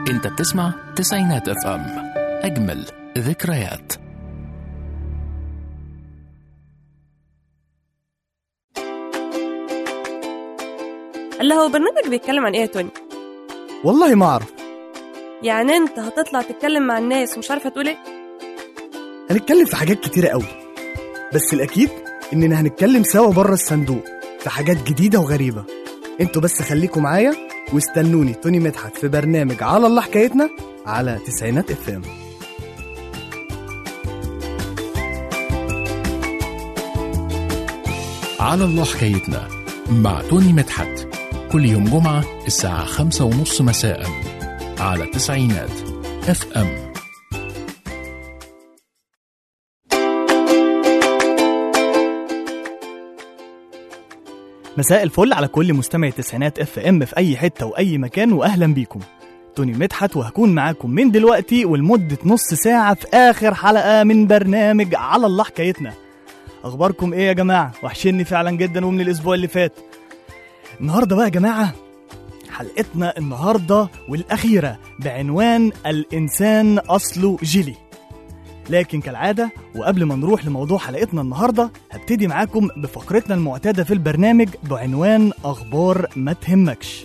انت بتسمع تسعينات اف ام اجمل ذكريات اللي هو برنامج بيتكلم عن ايه يا توني والله ما أعرف يعني انت هتطلع تتكلم مع الناس ومش عارفه تقول ايه هنتكلم في حاجات كتيرة قوي بس الأكيد إننا هنتكلم سوا بره الصندوق في حاجات جديدة وغريبة انتوا بس خليكم معايا واستنوني توني مدحت في برنامج على الله حكايتنا على تسعينات اف ام على الله حكايتنا مع توني مدحت كل يوم جمعة الساعة خمسة ونص مساء على تسعينات اف ام مساء الفل على كل مستمع تسعينات اف ام في اي حته واي مكان واهلا بيكم توني مدحت وهكون معاكم من دلوقتي ولمده نص ساعه في اخر حلقه من برنامج على الله حكايتنا اخباركم ايه يا جماعه وحشني فعلا جدا ومن الاسبوع اللي فات النهارده بقى يا جماعه حلقتنا النهارده والاخيره بعنوان الانسان اصله جيلي لكن كالعادة وقبل ما نروح لموضوع حلقتنا النهاردة هبتدي معاكم بفقرتنا المعتادة في البرنامج بعنوان أخبار ما تهمكش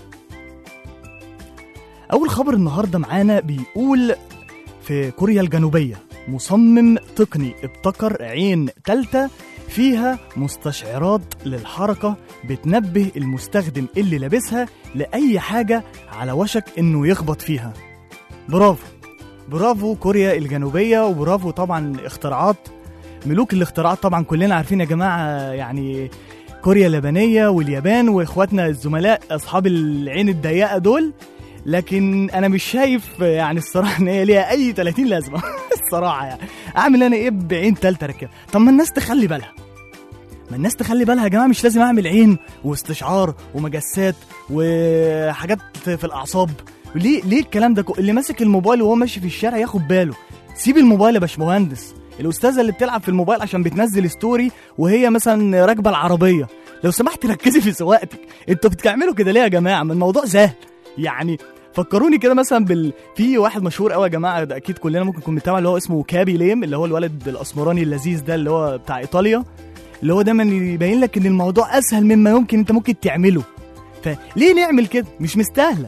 أول خبر النهاردة معانا بيقول في كوريا الجنوبية مصمم تقني ابتكر عين تالتة فيها مستشعرات للحركة بتنبه المستخدم اللي لابسها لأي حاجة على وشك إنه يخبط فيها برافو برافو كوريا الجنوبية وبرافو طبعا اختراعات ملوك الاختراعات طبعا كلنا عارفين يا جماعة يعني كوريا اليابانية واليابان واخواتنا الزملاء اصحاب العين الضيقة دول لكن انا مش شايف يعني الصراحة ان هي ليها اي 30 لازمة الصراحة يعني اعمل انا ايه بعين تالتة ركب طب ما الناس تخلي بالها ما الناس تخلي بالها يا جماعة مش لازم اعمل عين واستشعار ومجسات وحاجات في الاعصاب ليه ليه الكلام ده كو- اللي ماسك الموبايل وهو ماشي في الشارع ياخد باله سيب الموبايل يا باشمهندس الاستاذه اللي بتلعب في الموبايل عشان بتنزل ستوري وهي مثلا راكبه العربيه لو سمحت ركزي في سواقتك انتوا بتعملوا كده ليه يا جماعه ما الموضوع سهل يعني فكروني كده مثلا بال في واحد مشهور قوي يا جماعه ده اكيد كلنا ممكن نكون بنتابع اللي هو اسمه كابي ليم اللي هو الولد الاسمراني اللذيذ ده اللي هو بتاع ايطاليا اللي هو دايما يبين لك ان الموضوع اسهل مما يمكن انت ممكن تعمله فليه نعمل كده مش مستاهله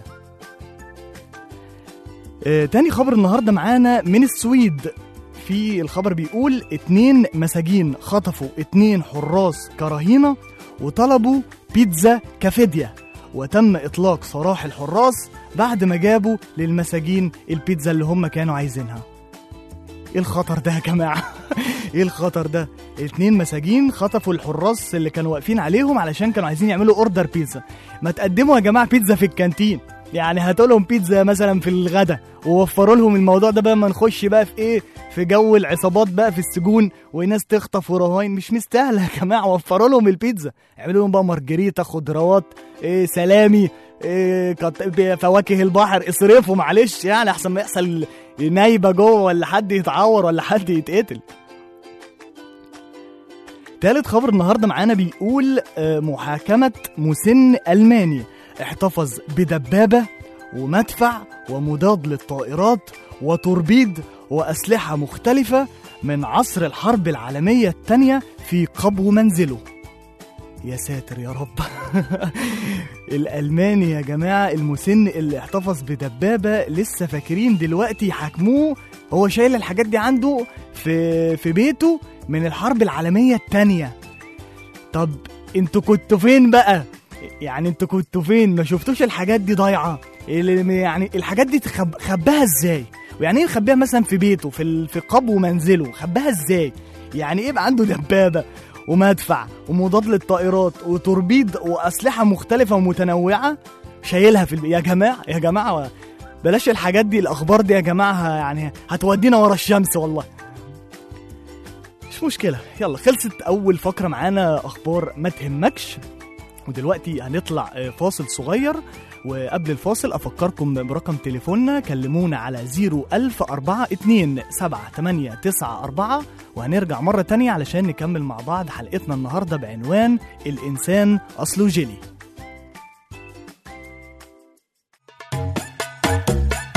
آه، تاني خبر النهارده معانا من السويد في الخبر بيقول اتنين مساجين خطفوا اتنين حراس كرهينة وطلبوا بيتزا كفدية وتم إطلاق سراح الحراس بعد ما جابوا للمساجين البيتزا اللي هم كانوا عايزينها ايه الخطر ده يا جماعة ايه الخطر ده اتنين مساجين خطفوا الحراس اللي كانوا واقفين عليهم علشان كانوا عايزين يعملوا اوردر بيتزا ما تقدموا يا جماعة بيتزا في الكانتين يعني هاتوا لهم بيتزا مثلا في الغدا ووفروا لهم الموضوع ده بقى ما نخش بقى في ايه في جو العصابات بقى في السجون وناس تخطف ورهاين مش مستاهله يا جماعه وفروا لهم البيتزا اعملوا لهم بقى مارجريتا خضروات إيه سلامي إيه كت- فواكه البحر اصرفوا معلش يعني احسن ما يحصل نايبه جوه ولا حد يتعور ولا حد يتقتل تالت خبر النهارده معانا بيقول آه، محاكمة مسن ألماني احتفظ بدبابة ومدفع ومضاد للطائرات وتوربيد وأسلحة مختلفة من عصر الحرب العالمية الثانية في قبو منزله يا ساتر يا رب الألماني يا جماعة المسن اللي احتفظ بدبابة لسه فاكرين دلوقتي حاكموه هو شايل الحاجات دي عنده في في بيته من الحرب العالمية التانية طب انتوا كنتوا فين بقى يعني انتوا كنتوا فين ما شفتوش الحاجات دي ضايعة اللي- يعني الحاجات دي تخب... خباها ازاي ويعني ايه يخبيها مثلا في بيته في ال... في قبو منزله خباها ازاي يعني ايه يبقى عنده دبابة ومدفع ومضاد للطائرات وتوربيد واسلحة مختلفة ومتنوعة شايلها في الب... يا جماعة يا جماعة بلاش الحاجات دي الاخبار دي يا جماعة يعني هتودينا ورا الشمس والله مش مشكلة يلا خلصت أول فقرة معانا أخبار ما تهمكش ودلوقتي هنطلع آه، فاصل صغير وقبل الفاصل أفكركم برقم تليفوننا كلمونا على 01042 وهنرجع مرة تانية علشان نكمل مع بعض حلقتنا النهاردة بعنوان الإنسان أصله جيلي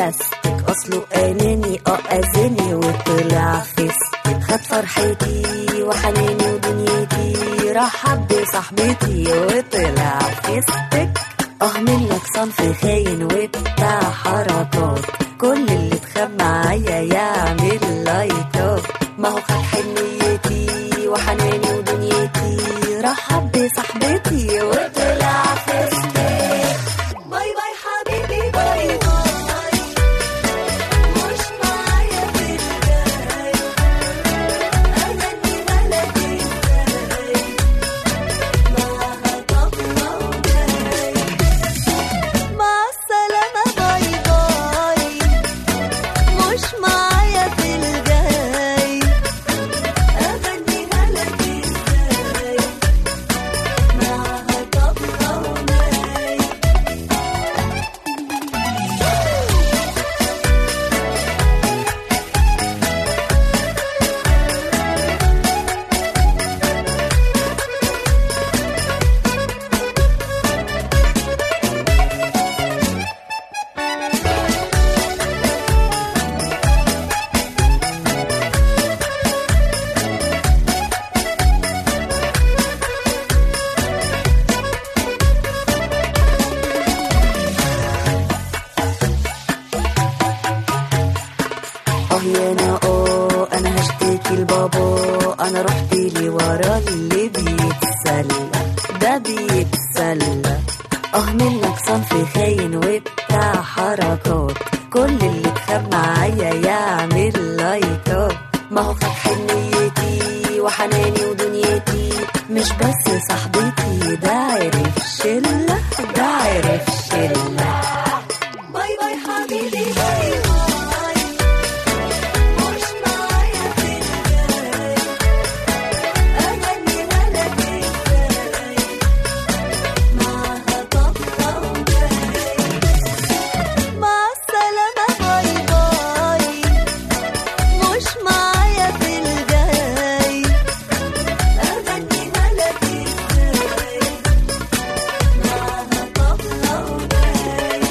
بلاستيك اصله اناني اه اذاني وطلع فيس خد فرحتي وحناني ودنيتي رحب بصاحبتي وطلع فيستك اه منك صنف خاين وبتاع حركات كل اللي اتخاب معايا يعمل لايكات ما هو خد حنيتي وحناني ودنيتي رحب بصاحبتي وطلع فيستك باي باي حبيبي باي باي مش معايا في الجاي أغني بلدي ازاي معاها طبلة وجاي مع السلامة باي باي مش معايا في الجاي أغني بلدي ازاي معاها طبلة وجاي اه يا انا اه انا هشتكي لبابا انا رحت لي ورا اللي بيتسلى ده بيتسلى اه منك صنف خاين وبتاع حركات كل اللي اتخاب معايا يعمل لايكات ما هو خد حنيتي وحناني ودنيتي مش بس صاحبتي ده عرف شلة ده عرف شلة باي باي حبيبي باي باي مش معايا في الجاي أغني بلدي ازاي معاها طبلة وجاي مع السلامة باي باي مش معايا في الجاي أغني بلدي ازاي معاها طبلة وجاي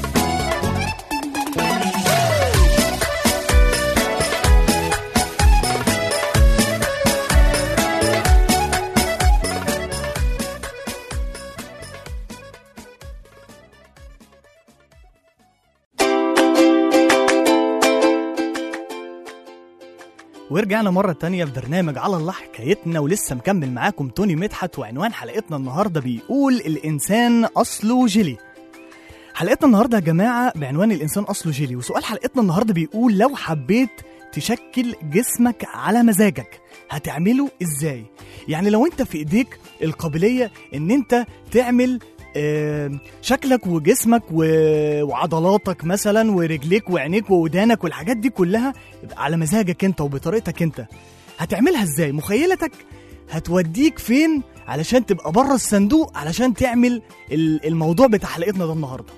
ورجعنا مرة تانية في برنامج على الله حكايتنا ولسه مكمل معاكم توني مدحت وعنوان حلقتنا النهاردة بيقول الإنسان أصله جيلي حلقتنا النهاردة يا جماعة بعنوان الإنسان أصله جيلي وسؤال حلقتنا النهاردة بيقول لو حبيت تشكل جسمك على مزاجك هتعمله إزاي؟ يعني لو أنت في إيديك القابلية إن أنت تعمل آه، شكلك وجسمك و- وعضلاتك مثلا ورجليك وعينيك وودانك والحاجات دي كلها يبقى على مزاجك انت وبطريقتك انت هتعملها ازاي مخيلتك هتوديك فين علشان تبقى بره الصندوق علشان تعمل ال- الموضوع بتاع حلقتنا ده النهارده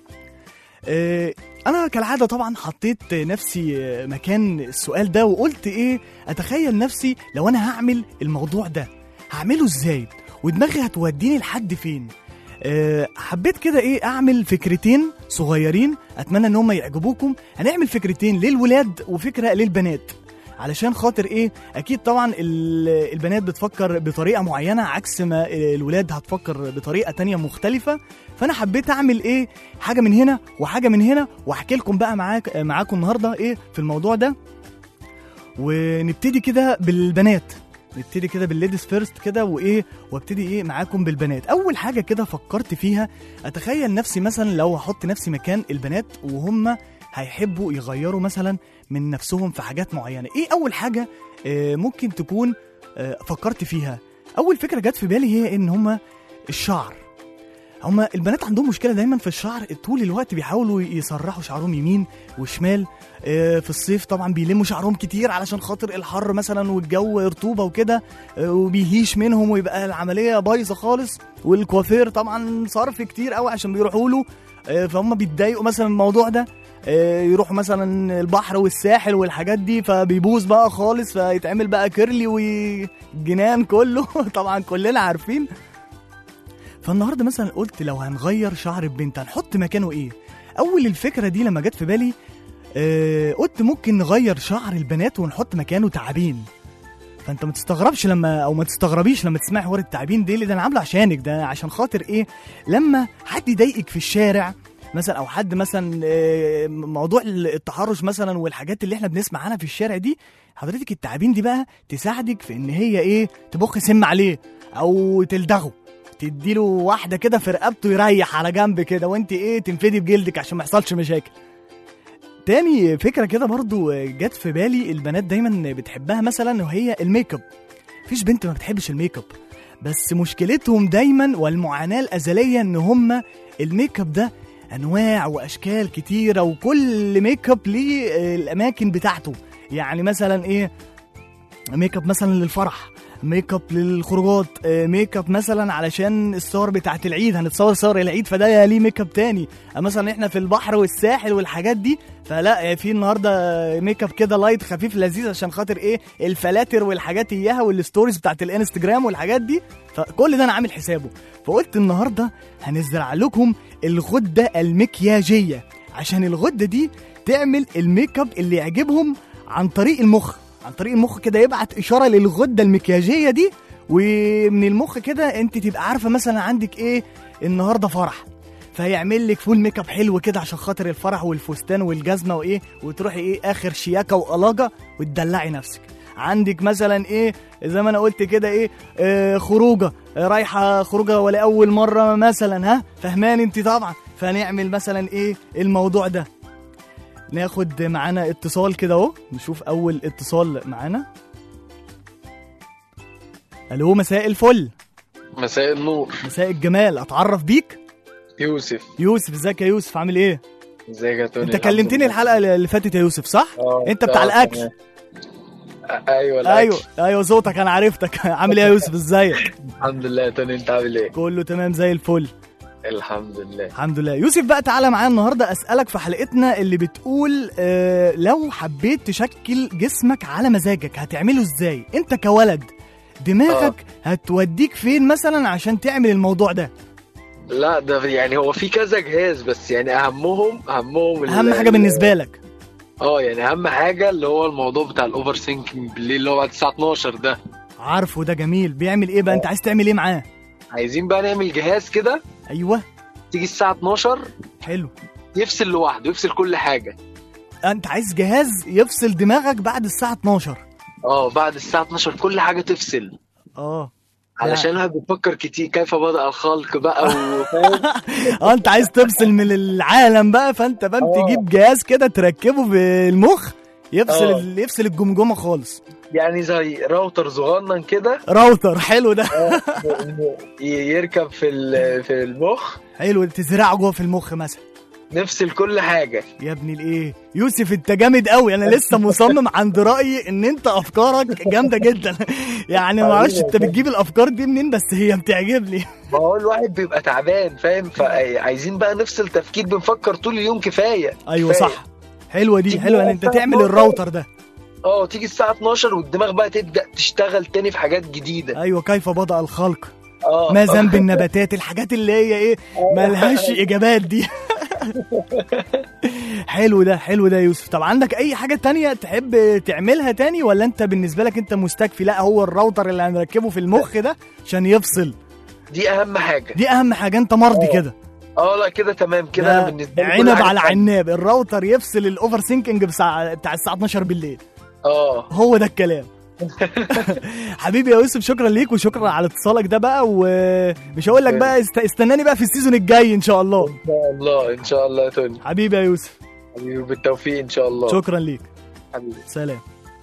آه، انا كالعاده طبعا حطيت نفسي آه، مكان السؤال ده وقلت ايه اتخيل نفسي لو انا هعمل الموضوع ده هعمله ازاي ودماغي هتوديني لحد فين آه، حبيت كده ايه اعمل فكرتين صغيرين اتمنى ان هم يعجبوكم هنعمل فكرتين للولاد وفكره للبنات علشان خاطر ايه اكيد طبعا ال- البنات بتفكر بطريقه معينه عكس ما الولاد هتفكر بطريقه تانية مختلفه فانا حبيت اعمل ايه حاجه من هنا وحاجه من هنا واحكي لكم بقى معاك معاكم النهارده ايه في الموضوع ده ونبتدي كده بالبنات نبتدي كده بالليديز فيرست كده وايه وابتدي ايه معاكم بالبنات اول حاجه كده فكرت فيها اتخيل نفسي مثلا لو هحط نفسي مكان البنات وهم هيحبوا يغيروا مثلا من نفسهم في حاجات معينه ايه اول حاجه آه، ممكن تكون آه، فكرت فيها اول فكره جت في بالي هي ان هم الشعر هما البنات عندهم مشكله دايما في الشعر طول الوقت بيحاولوا يسرحوا شعرهم يمين وشمال آه، في الصيف طبعا بيلموا شعرهم كتير علشان خاطر الحر مثلا والجو رطوبه وكده آه، وبيهيش منهم ويبقى العمليه بايظه خالص والكوافير طبعا صرف كتير قوي عشان بيروحوا له آه، فهم بيتضايقوا مثلا من الموضوع ده آه، يروحوا مثلا البحر والساحل والحاجات دي فبيبوظ بقى خالص فيتعمل بقى كيرلي وجنان كله طبعا كلنا عارفين فالنهارده مثلا قلت لو هنغير شعر البنت هنحط مكانه ايه اول الفكره دي لما جت في بالي آه قلت ممكن نغير شعر البنات ونحط مكانه تعابين فانت ما تستغربش لما او ما تستغربيش لما تسمعي حوار التعابين دي اللي ده انا عامله عشانك ده عشان خاطر ايه لما حد يضايقك في الشارع مثلا او حد مثلا آه، موضوع التحرش مثلا والحاجات اللي احنا بنسمع عنها في الشارع دي حضرتك التعابين دي بقى تساعدك في ان هي ايه تبخ سم عليه او تلدغه تديله واحده كده في رقبته يريح على جنب كده وانت ايه تنفدي بجلدك عشان ما يحصلش مشاكل تاني فكره كده برضو جت في بالي البنات دايما بتحبها مثلا وهي الميك اب مفيش بنت ما بتحبش الميك اب بس مشكلتهم دايما والمعاناه الازليه ان هم الميك اب ده انواع واشكال كتيره وكل ميك اب ليه آه، الاماكن بتاعته يعني مثلا ايه ميك اب مثلا للفرح ميك اب للخروجات آه، ميك اب مثلا علشان الصور بتاعت العيد هنتصور صور العيد فده ليه ميك اب تاني آه، مثلا احنا في البحر والساحل والحاجات دي فلا آه، في النهارده ميك اب كده لايت خفيف لذيذ عشان خاطر ايه الفلاتر والحاجات اياها والستوريز بتاعت الانستجرام والحاجات دي فكل ده انا عامل حسابه فقلت النهارده هنزرع لكم الغده المكياجيه عشان الغده دي تعمل الميك اب اللي يعجبهم عن طريق المخ عن طريق المخ كده يبعت اشاره للغده المكياجيه دي ومن المخ كده انت تبقى عارفه مثلا عندك ايه النهارده فرح فيعمل لك فول ميك اب حلو كده عشان خاطر الفرح والفستان والجزمه وايه وتروحي ايه اخر شياكه والاجه وتدلعي نفسك عندك مثلا ايه زي ما انا قلت كده ايه آه خروجه آه رايحه خروجه ولا اول مره مثلا ها فهمان انت طبعا فنعمل مثلا ايه الموضوع ده ناخد معانا اتصال كده اهو نشوف اول اتصال معانا الو مساء الفل مساء النور مساء الجمال اتعرف بيك يوسف يوسف ازيك يا يوسف عامل ايه ازيك يا توني انت الحمد كلمتني لله. الحلقه اللي فاتت يا يوسف صح آه، انت بتاع آه، الاكل تمام. آه، ايوه الأكل. ايوه ايوه صوتك انا عرفتك عامل ايه يا يوسف ازيك الحمد لله يا توني انت عامل ايه كله تمام زي الفل الحمد لله الحمد لله يوسف بقى تعالى معايا النهارده اسالك في حلقتنا اللي بتقول آه لو حبيت تشكل جسمك على مزاجك هتعمله ازاي انت كولد دماغك هتوديك فين مثلا عشان تعمل الموضوع ده لا ده يعني هو في كذا جهاز بس يعني اهمهم اهمهم ال- اهم حاجه ال- بالنسبه لك اه يعني اهم حاجه اللي هو الموضوع بتاع الاوفر سينكينج بالليل اللي هو بعد الساعه 12 ده عارفه ده جميل بيعمل ايه بقى انت عايز تعمل ايه معاه عايزين بقى نعمل جهاز كده ايوه تيجي الساعه 12 حلو يفصل لوحده يفصل كل حاجه انت عايز جهاز يفصل دماغك بعد الساعه 12 اه بعد الساعه 12 كل حاجه تفصل اه علشان الواحد بيفكر كتير كيف بدأ الخلق بقى وفاهم اه انت عايز تفصل من العالم بقى فانت بقى آه. تجيب جهاز كده تركبه في المخ يفصل آه. ال- يفصل الجمجمه خالص يعني زي راوتر صغنن كده راوتر حلو ده ي- يركب في ال- في المخ حلو تزرعه جوه في المخ مثلا نفصل كل حاجه يا ابني الايه يوسف انت جامد قوي انا لسه مصمم عند رايي ان انت افكارك جامده جدا يعني ما اعرفش انت بتجيب الافكار دي منين بس هي بتعجبني ما هو الواحد بيبقى تعبان فاهم فعايزين بقى نفصل تفكير بنفكر طول اليوم كفايه ايوه كفاية. صح حلوه دي تيجي حلوه ان بقى انت الساعة تعمل 12. الراوتر ده اه تيجي الساعه 12 والدماغ بقى تبدا تشتغل تاني في حاجات جديده ايوه كيف بدأ الخلق اه ما ذنب النباتات الحاجات اللي هي ايه ملهاش اجابات دي حلو ده حلو ده يا يوسف طب عندك اي حاجه تانية تحب تعملها تاني ولا انت بالنسبه لك انت مستكفي لا هو الراوتر اللي هنركبه في المخ ده عشان يفصل دي اهم حاجه دي اهم حاجه انت مرضي كده اه لا كده تمام كده ده انا بالنسبه لي كل عنب حاجة على تمام. عناب الراوتر يفصل الاوفر سينكينج بساعة بتاع الساعه 12 بالليل اه هو ده الكلام حبيبي يا يوسف شكرا ليك وشكرا على اتصالك ده بقى ومش هقول لك بقى است... استناني بقى في السيزون الجاي ان شاء الله ان شاء الله ان شاء الله يا توني حبيبي يا يوسف حبيبي بالتوفيق ان شاء الله شكرا ليك حبيبي سلام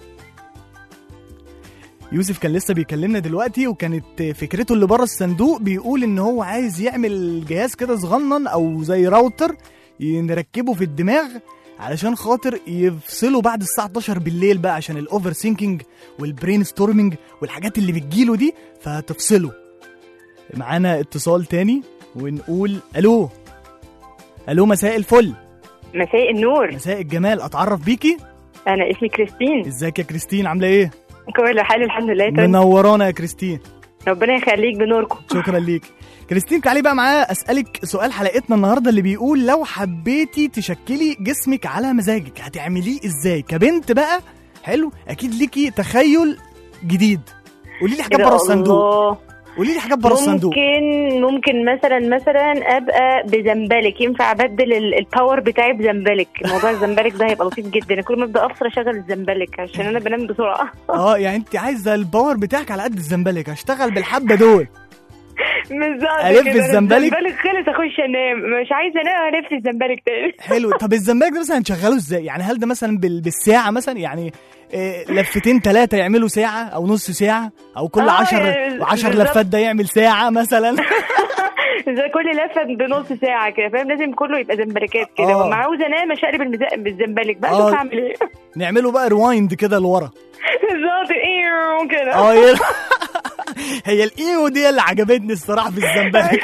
يوسف كان لسه بيكلمنا دلوقتي وكانت فكرته اللي بره الصندوق بيقول ان هو عايز يعمل جهاز كده صغنن او زي راوتر نركبه في الدماغ علشان خاطر يفصله بعد الساعة 12 بالليل بقى عشان الاوفر سينكينج والبرين ستورمينج والحاجات اللي بتجيله دي فهتفصله معانا اتصال تاني ونقول الو الو مساء الفل مساء النور مساء الجمال اتعرف بيكي انا اسمي كريستين ازيك يا كريستين عامله ايه كل حال الحمد لله تمام منورانا يا كريستين ربنا يخليك بنوركم شكرا ليك كريستين تعالي بقى معايا اسالك سؤال حلقتنا النهارده اللي بيقول لو حبيتي تشكلي جسمك على مزاجك هتعمليه ازاي كبنت بقى حلو اكيد ليكي تخيل جديد قولي لي حاجات يا بره الصندوق الله. قولي لي حاجات بره الصندوق ممكن ممكن مثلا مثلا ابقى بزنبلك ينفع ابدل ال- الباور بتاعي بزنبلك موضوع الزنبلك ده هيبقى لطيف جدا أنا كل ما ابدا افصل اشغل الزنبلك عشان انا بنام بسرعه اه يعني انت عايزه الباور بتاعك على قد الزنبلك هشتغل بالحبه دول بالظبط ألف كده. أنا الزنبلك؟ الزنبلك خلص اخش انام مش عايزه انام الف الزنبلك تاني حلو طب الزنبلك ده مثلا هنشغله ازاي يعني هل ده مثلا بال- بالساعه مثلا يعني إيه لفتين ثلاثه يعملوا ساعه او نص ساعه او كل آه، عشر يعني وعشر بالظبط. لفات ده يعمل ساعه مثلا زي كل لفه بنص ساعه كده فاهم لازم كله يبقى زنبلكات كده آه. وما عاوزه انام اشقلب المز- بالزنبلك بقى آه. شوف اعمل ايه نعمله بقى روايند كده لورا بالظبط ايه كده اه هي هي الايو دي اللي عجبتني الصراحه في الزنبلك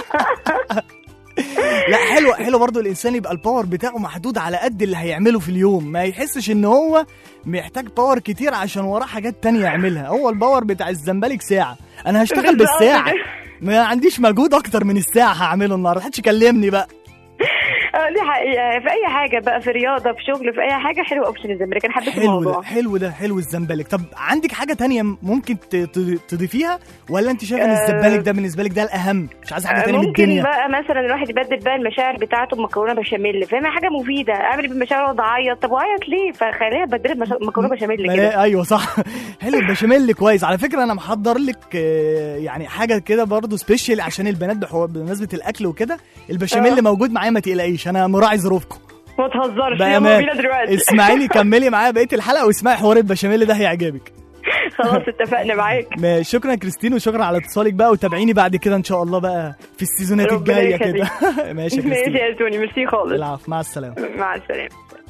لا حلو حلو برضو الانسان يبقى الباور بتاعه محدود على قد اللي هيعمله في اليوم ما يحسش ان هو محتاج باور كتير عشان وراه حاجات تانية يعملها هو الباور بتاع الزنبلك ساعة انا هشتغل بالظبط بالساعة كده. ما عنديش مجهود اكتر من الساعة هعمله النهارده محدش يكلمني بقى اه دي حقيقة في أي حاجة بقى في رياضة في شغل في أي حاجة حلو أوبشن الزمالك أنا حبيت حلو ده الموضوع حلو ده حلو الزنبلك طب عندك حاجة تانية ممكن ت- ت- تضيفيها ولا انت شايفه ان آه. الزنبلك ده بالنسبة لك ده الأهم مش عايز حاجة آه، تانية من ممكن الدنيا بقى مثلا الواحد يبدل بقى المشاعر بتاعته بمكرونه بشاميل فاهم حاجه مفيده اعمل بالمشاعر واقعد اعيط طب واعيط ليه فخليها بدل مكرونه بشاميل ما كده لا- ايوه صح حلو البشاميل كويس على فكره انا محضر لك آه، يعني حاجه كده برضو سبيشال عشان البنات بحو... بمناسبه الاكل وكده البشاميل آه. موجود معايا ما تقلقيش انا مراعي ظروفكم ما تهزرش يلا بامان بينا دلوقتي اسمعيني كملي معايا بقيه الحلقه واسمعي حوار البشاميل ده هيعجبك خلاص اتفقنا معاك ما- شكرا يا كريستين وشكرا على اتصالك بقى وتابعيني بعد كده ان شاء الله بقى في السيزونات ربنا الجايه كده يخليك. ماشي يا ماشي كريستين يا توني ميرسي خالص العفو مع السلامه مع السلامه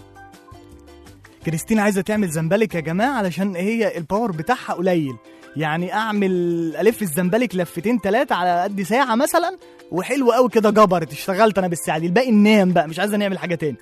كريستين عايزه تعمل زنبلك يا جماعه علشان هي الباور بتاعها قليل يعني اعمل الف الزنبلك لفتين ثلاثه على قد ساعه مثلا وحلو قوي كده جبرت اشتغلت انا بالساعه دي الباقي ننام بقى مش عايزه نعمل حاجه تاني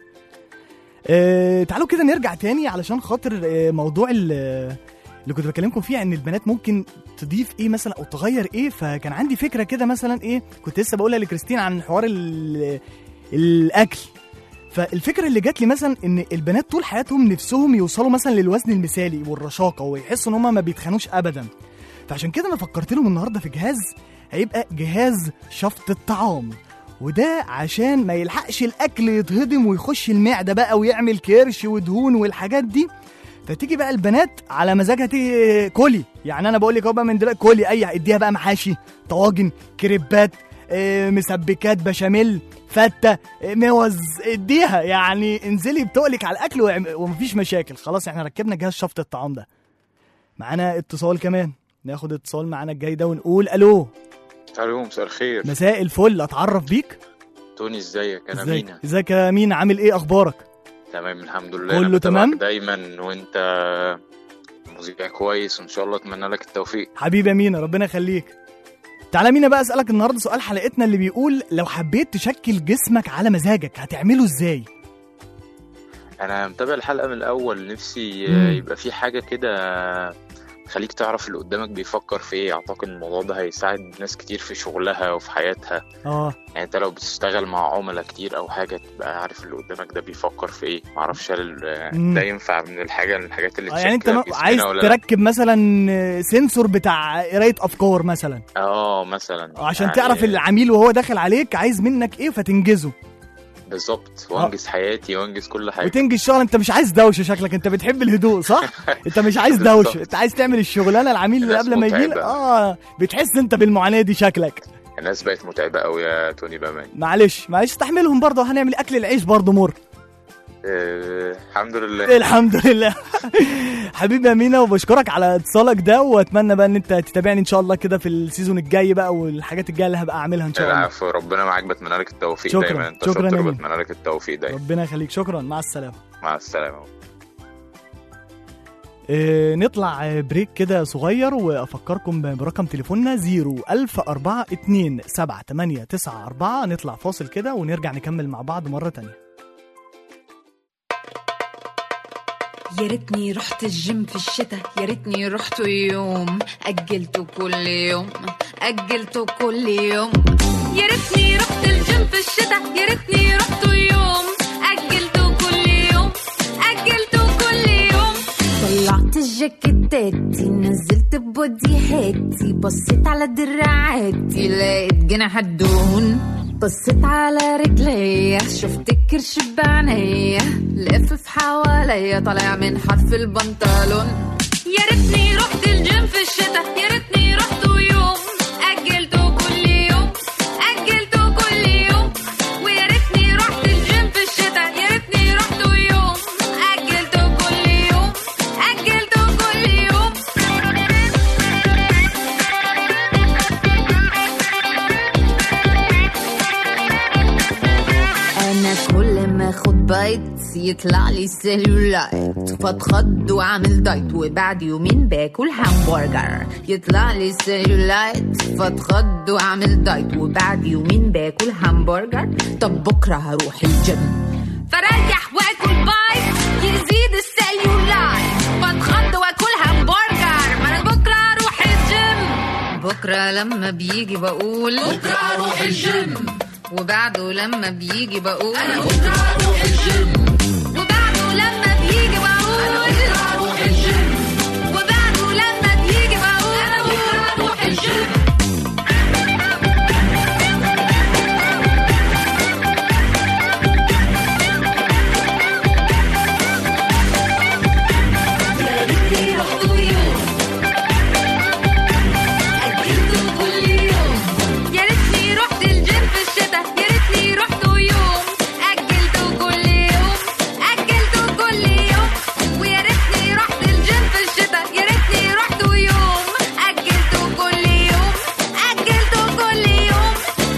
اه تعالوا كده نرجع تاني علشان خاطر اه موضوع ال- اللي كنت بكلمكم فيه ان البنات ممكن تضيف ايه مثلا او تغير ايه فكان عندي فكره كده مثلا ايه كنت لسه بقولها لكريستين عن حوار ال- الاكل فالفكره اللي جات لي مثلا ان البنات طول حياتهم نفسهم يوصلوا مثلا للوزن المثالي والرشاقه ويحسوا ان هم ما بيتخنوش ابدا فعشان كده انا فكرت لهم النهارده في جهاز هيبقى جهاز شفط الطعام وده عشان ما يلحقش الاكل يتهضم ويخش المعده بقى ويعمل كرش ودهون والحاجات دي فتيجي بقى البنات على مزاجها تيجي كلي يعني انا بقول لك اهو بقى من دلوقتي كلي اي اديها بقى محاشي طواجن كريبات آه، مسبكات بشاميل فته آه، موز اديها يعني انزلي بتقلك على الاكل وعم- ومفيش مشاكل خلاص احنا ركبنا جهاز شفط الطعام ده معانا اتصال كمان ناخد اتصال معانا الجاي ده ونقول الو الو مساء الخير مساء الفل اتعرف بيك توني ازيك انا ازيك مينا ازيك يا مين عامل ايه اخبارك تمام الحمد لله كله أنا متابعك تمام؟ دايما وانت مذيع كويس وان شاء الله اتمنى لك التوفيق حبيبي يا مينا ربنا يخليك تعالى مينا بقى اسالك النهارده سؤال حلقتنا اللي بيقول لو حبيت تشكل جسمك على مزاجك هتعمله ازاي انا متابع الحلقه من الاول نفسي مم. يبقى في حاجه كده تخليك تعرف اللي قدامك بيفكر في ايه اعتقد الموضوع ده هيساعد ناس كتير في شغلها وفي حياتها اه يعني انت لو بتشتغل مع عملاء كتير او حاجه تبقى عارف اللي قدامك ده بيفكر في ايه معرفش هل مم. ده ينفع من الحاجه من الحاجات اللي آه، يعني انت تشكل م- جسمنا عايز ولا لا؟ تركب مثلا سنسور بتاع قرايه افكار مثلا اه مثلا عشان يعني تعرف العميل وهو داخل عليك عايز منك ايه فتنجزه بالظبط وانجز حياتي وانجز كل حاجه وتنجز شغل انت مش عايز دوشه شكلك انت بتحب الهدوء صح انت مش عايز دوشه بالظبط. انت عايز تعمل الشغلانه العميل اللي الناس قبل ما يجي متعبة. اه بتحس انت بالمعاناه دي شكلك الناس بقت متعبه قوي يا توني بامان معلش معلش استحملهم برضه هنعمل اكل العيش برضه مر آه الحمد لله الحمد لله حبيبي يا مينا وبشكرك على اتصالك ده واتمنى بقى ان انت تتابعني ان شاء الله كده في السيزون الجاي بقى والحاجات الجايه اللي هبقى اعملها ان شاء الله العفو ربنا معاك بتمنى لك التوفيق شكراً. دايما انت شكراً يا شاطر مين. وبتمنى لك التوفيق دايما ربنا يخليك شكرا مع السلامه مع السلامه اه نطلع آه، بريك كده صغير وافكركم ب- برقم تليفوننا 010427894 نطلع فاصل كده ونرجع نكمل مع بعض مره تانية يا ريتني رحت الجيم في الشتاء يا ريتني رحت يوم أجلته كل يوم أجلته كل يوم يا ريتني رحت الجيم في الشتاء يا ريتني رحت يوم أجلته كل يوم أجلته كل يوم طلعت الجاكيتاتي نزلت بوديهاتي بصيت على دراعاتي لقيت جناح الدهون بصيت على رجليا شفت الكرش بعينيا لف في حواليا طالع من حرف البنطلون يا ريتني رحت الجيم في الشتاء يا ريتني رحت يوم أجلته كل يوم أجلته كل يوم ويا ريتني رحت الجيم في الشتاء يا ريتني رحت يوم أجلته كل يوم أجلته كل يوم انا كل ما اخد بايت يطلع لي سيلولايت فاتخض واعمل دايت وبعد يومين باكل همبرجر يطلع لي سيلولايت فاتخض واعمل دايت وبعد يومين باكل همبرجر طب بكره هروح الجيم فريح واكل بايت يزيد السيلولايت فاتخض واكل همبرجر ما انا بكره اروح الجيم بكره لما بيجي بقول بكره اروح الجيم وبعده لما بيجي بقول انا بكره اروح الجيم وبعده لما بيجي بقول انا بكره اروح الجيم وبعده لما بيجي بقول انا بكره اروح الجيم يا ريتني رحت يوم أجلته كل يوم يا ريتني رحت الجيم في الشتاء يا ريتني رحت يوم أجلته كل يوم أجلته كل يوم ويا ريتني رحت الجيم في الشتاء يا ريتني رحت يوم أجلته كل يوم أجلته كل يوم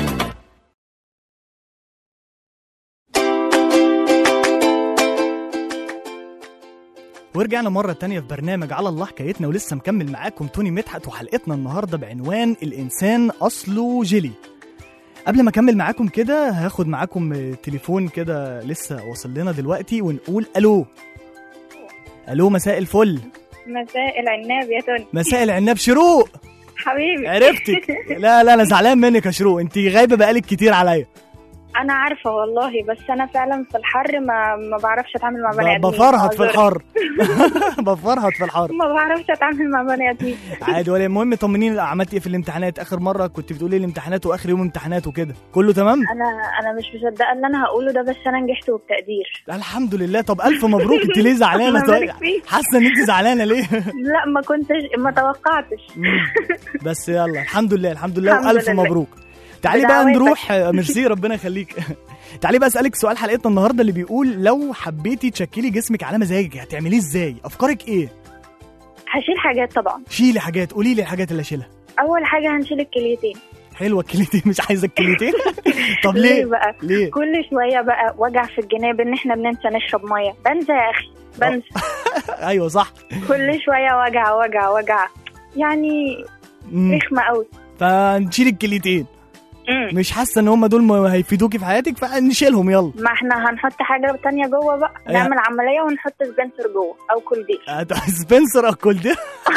ورجعنا مرة تانية في برنامج على الله حكايتنا ولسه مكمل معاكم توني مدحت وحلقتنا النهاردة بعنوان الإنسان أصله جيلي قبل ما أكمل معاكم كده هاخد معاكم تليفون كده لسه واصل لنا دلوقتي ونقول ألو ألو مساء الفل مساء العناب يا توني مساء العناب شروق حبيبي عرفتك لا لا أنا زعلان منك يا شروق أنت غايبة بقالك كتير عليا انا عارفه والله بس انا فعلا في الحر ما ما بعرفش اتعامل مع بني ب- ادمين بفرهد في أعذرك. الحر بفرهد في الحر ما بعرفش اتعامل مع بني ادمين عادي ولا المهم طمنيني عملت ايه في الامتحانات اخر مره كنت بتقولي الامتحانات واخر يوم امتحانات وكده كله تمام انا انا مش مصدقه اللي انا هقوله ده بس انا نجحت وبتقدير الحمد لله طب الف مبروك انت ليه زعلانه الله طيب يبارك فيك. حاسه ان انت زعلانه ليه لا ما كنتش ما توقعتش مم. بس يلا الحمد لله الحمد لله الحمد والف لله. مبروك تعالي بقى بدعواتك. نروح آه، ميرسي ربنا يخليك تعالي بقى اسالك سؤال حلقتنا النهارده اللي بيقول لو حبيتي تشكلي جسمك على مزاجك هتعمليه ازاي افكارك ايه هشيل حاجات طبعا شيلي حاجات قولي لي الحاجات اللي اشيلها اول حاجه هنشيل الكليتين حلوه الكليتين مش عايزه الكليتين طب ليه ليه بقى ليه كل شويه بقى وجع في الجناب ان احنا بننسى نشرب ميه بنسى يا اخي بنسى ايوه صح كل شويه وجع وجع وجع يعني مم. رخمه قوي فنشيل الكليتين مش حاسه ان هم دول م- هيفيدوكي في حياتك فنشيلهم يلا ما احنا هنحط حاجه تانية جوه بقى أيوة. نعمل عمليه ونحط سبنسر جوه او كولدير هت- سبنسر اكل ده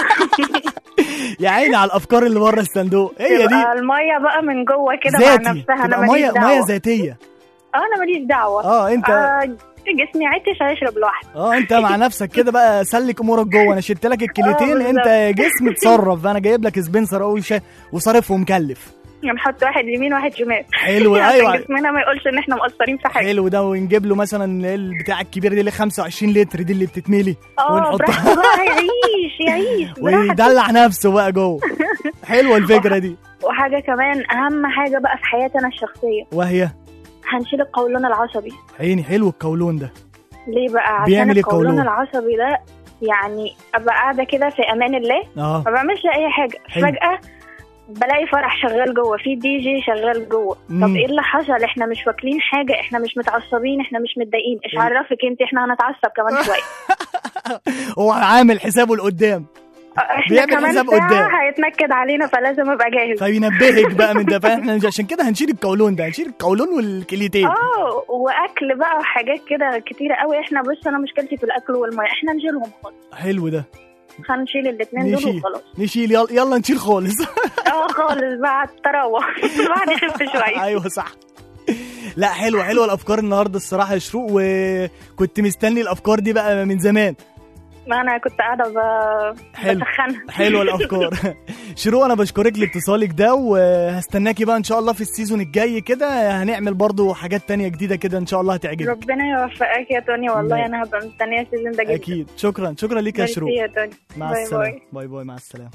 يا عيني على الافكار اللي بره الصندوق هي تبقى دي الميه بقى من جوه كده مع ذاتي نفسها انا تبقى ماليش ميه دعوه ميه ذاتيه اه انا ماليش دعوه اه انت آه جسمي عطش هيشرب لوحده اه انت مع نفسك كده بقى سلك امورك جوه انا شلت لك الكليتين آه، انت بالظبط. جسم اتصرف انا جايب لك سبنسر اول شيء وصارف ومكلف نحط واحد يمين واحد شمال حلو عشان ايوه جسمنا ما يقولش ان احنا مقصرين في حاجه حلو ده ونجيب له مثلا البتاع الكبير دي اللي 25 لتر دي اللي بتتملي اه براحته بقى يعيش يعيش براحته ويدلع نفسه بقى جوه حلوه الفكره دي وحاجه كمان اهم حاجه بقى في حياتنا الشخصيه وهي هنشيل القولون العصبي عيني حلو القولون ده ليه بقى عشان بيعمل إيه القولون القولون؟ العصبي ده يعني ابقى قاعده كده في امان الله اه ما بعملش اي حاجه حلو. فجاه بلاقي فرح شغال جوه في دي جي شغال جوه مم. طب ايه اللي حصل احنا مش واكلين حاجه احنا مش متعصبين احنا مش متضايقين ايش إيه؟ عرفك انت احنا هنتعصب كمان شويه هو عامل حسابه لقدام احنا بيعمل كمان حساب ساعه قدام. هيتنكد علينا فلازم ابقى جاهز فينبهك بقى من ده فاحنا عشان كده هنشيل القولون ده هنشيل القولون والكليتين اه واكل بقى وحاجات كده كتيره قوي احنا بص انا مشكلتي في الاكل والميه احنا نشيلهم خالص حلو ده هنشيل الاثنين دول نشيل وخلاص نشيل يلا, يلا نشيل خالص اه خالص بعد تروح بعد يخف شويه ايوه صح لا حلوه حلوه الافكار النهارده الصراحه يا شروق وكنت مستني الافكار دي بقى من زمان ما انا كنت قاعده ب- حلو. بسخنها حلوه الافكار شروق انا بشكرك لاتصالك ده وهستناكي بقى ان شاء الله في السيزون الجاي كده هنعمل برضو حاجات تانية جديده كده ان شاء الله هتعجبك ربنا يوفقك يا توني والله لا. انا هبقى مستنيه السيزون ده جدا اكيد شكرا شكرا ليك يا ميرسي شروق يا توني مع باي السلامه باي. باي باي مع السلامه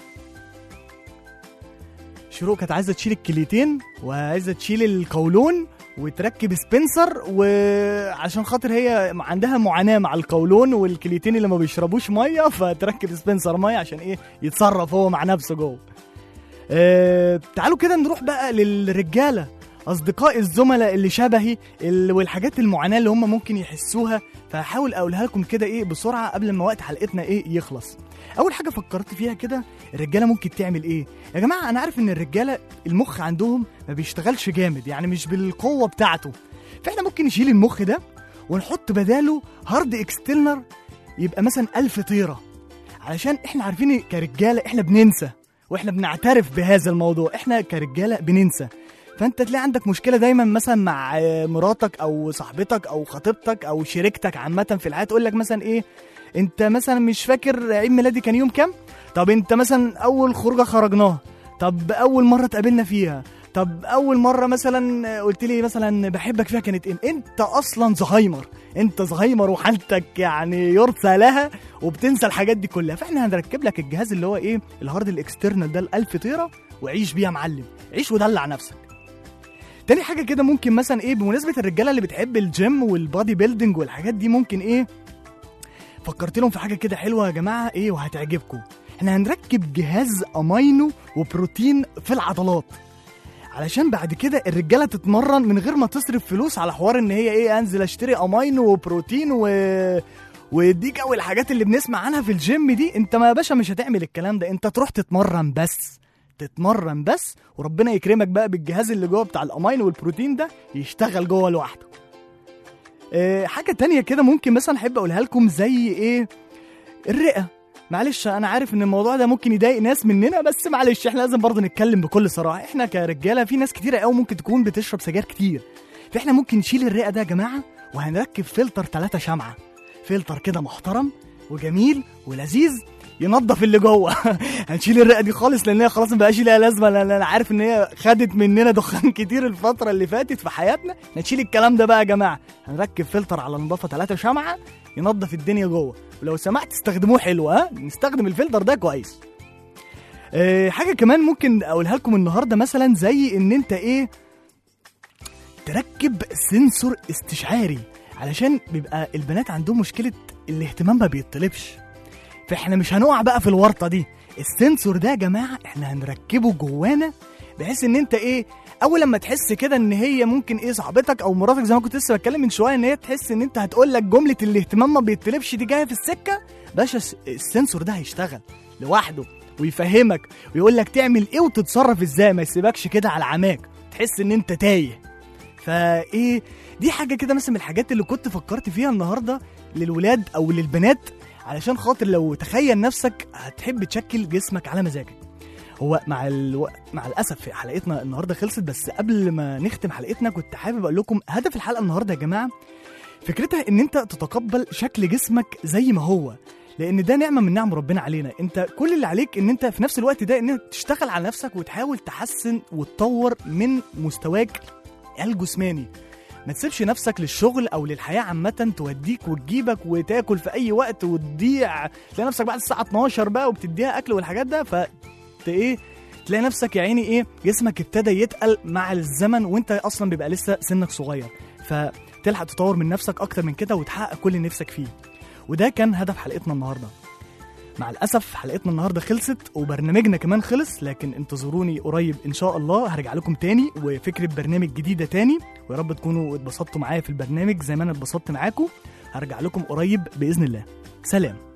شروق كانت عايزه تشيل الكليتين وعايزه تشيل القولون وتركب سبنسر وعشان خاطر هي عندها معاناه مع القولون والكليتين اللي ما بيشربوش ميه فتركب سبنسر ميه عشان ايه يتصرف هو مع نفسه جوه آه تعالوا كده نروح بقى للرجاله اصدقاء الزملاء اللي شبهي ال- والحاجات المعاناه اللي هم ممكن يحسوها فهحاول اقولها لكم كده ايه بسرعه قبل ما وقت حلقتنا ايه يخلص اول حاجه فكرت فيها كده الرجاله ممكن تعمل ايه يا جماعه انا عارف ان الرجاله المخ عندهم ما بيشتغلش جامد يعني مش بالقوه بتاعته فاحنا ممكن نشيل المخ ده ونحط بداله هارد اكسترنر يبقى مثلا ألف طيره علشان احنا عارفين كرجاله احنا بننسى واحنا بنعترف بهذا الموضوع احنا كرجاله بننسى فانت تلاقي عندك مشكله دايما مثلا مع آه، مراتك او صاحبتك او خطيبتك او شريكتك عامه في الحياه تقول لك مثلا ايه انت مثلا مش فاكر عيد ميلادي كان يوم كام طب انت مثلا اول خروجه خرجناها طب اول مره اتقابلنا فيها طب اول مره مثلا قلت لي مثلا بحبك فيها كانت ايه انت اصلا زهايمر انت زهايمر وحالتك يعني يرثى لها وبتنسى الحاجات دي كلها فاحنا هنركب لك الجهاز اللي هو ايه الهارد الاكسترنال ده ال1000 طيره وعيش بيها معلم عيش ودلع نفسك تاني حاجه كده ممكن مثلا ايه بمناسبه الرجاله اللي بتحب الجيم والبادي بيلدينج والحاجات دي ممكن ايه فكرت لهم في حاجه كده حلوه يا جماعه ايه وهتعجبكم احنا هنركب جهاز امينو وبروتين في العضلات علشان بعد كده الرجاله تتمرن من غير ما تصرف فلوس على حوار ان هي ايه انزل اشتري امينو وبروتين و ودي جو الحاجات اللي بنسمع عنها في الجيم دي انت ما يا باشا مش هتعمل الكلام ده انت تروح تتمرن بس تتمرن بس وربنا يكرمك بقى بالجهاز اللي جوه بتاع الامينو والبروتين ده يشتغل جوه لوحده اه حاجه تانية كده ممكن مثلا احب اقولها لكم زي ايه الرئه معلش انا عارف ان الموضوع ده ممكن يضايق ناس مننا بس معلش احنا لازم برضه نتكلم بكل صراحه احنا كرجاله في ناس كتيره قوي ممكن تكون بتشرب سجاير كتير فاحنا ممكن نشيل الرئه ده يا جماعه وهنركب فلتر 3 شمعه فلتر كده محترم وجميل ولذيذ ينظف اللي جوه هنشيل الرئه دي خالص لان هي خلاص ما بقاش ليها لازمه لان انا عارف ان هي خدت مننا دخان كتير الفتره اللي فاتت في حياتنا نشيل الكلام ده بقى يا جماعه هنركب فلتر على نظافه 3 شمعه ينظف الدنيا جوه ولو سمحت استخدموه حلو ها نستخدم الفلتر ده كويس أه حاجه كمان ممكن اقولها لكم النهارده مثلا زي ان انت ايه تركب سنسور استشعاري علشان بيبقى البنات عندهم مشكله الاهتمام ما بيطلبش فاحنا مش هنقع بقى في الورطه دي السنسور ده يا جماعه احنا هنركبه جوانا بحيث ان انت ايه اول لما تحس كده ان هي ممكن ايه صاحبتك او مراتك زي ما كنت لسه بتكلم من شويه ان هي تحس ان انت هتقول لك جمله الاهتمام ما بيطلبش دي جايه في السكه باشا الس- السنسور ده هيشتغل لوحده ويفهمك ويقول لك تعمل ايه وتتصرف ازاي ما يسيبكش كده على عماك تحس ان انت تايه فايه دي حاجه كده مثلا من الحاجات اللي كنت فكرت فيها النهارده للولاد او للبنات علشان خاطر لو تخيل نفسك هتحب تشكل جسمك على مزاجك هو مع الو... مع الاسف حلقتنا النهارده خلصت بس قبل ما نختم حلقتنا كنت حابب اقول لكم هدف الحلقه النهارده يا جماعه فكرتها ان انت تتقبل شكل جسمك زي ما هو لان ده نعمه من نعم ربنا علينا انت كل اللي عليك ان انت في نفس الوقت ده ان انت تشتغل على نفسك وتحاول تحسن وتطور من مستواك الجسماني ما تسيبش نفسك للشغل او للحياه عامه توديك وتجيبك وتاكل في اي وقت وتضيع تلاقي نفسك بعد الساعه 12 بقى وبتديها اكل والحاجات ده ف ت- ايه تلاقي نفسك يا عيني ايه جسمك ابتدى يتقل مع الزمن وانت اصلا بيبقى لسه سنك صغير فتلحق تطور من نفسك اكتر من كده وتحقق كل اللي نفسك فيه وده كان هدف حلقتنا النهارده مع الاسف حلقتنا النهارده خلصت وبرنامجنا كمان خلص لكن انتظروني قريب ان شاء الله هرجع لكم تاني وفكره برنامج جديده تاني ويا رب تكونوا اتبسطتوا معايا في البرنامج زي ما انا اتبسطت معاكم هرجع لكم قريب باذن الله سلام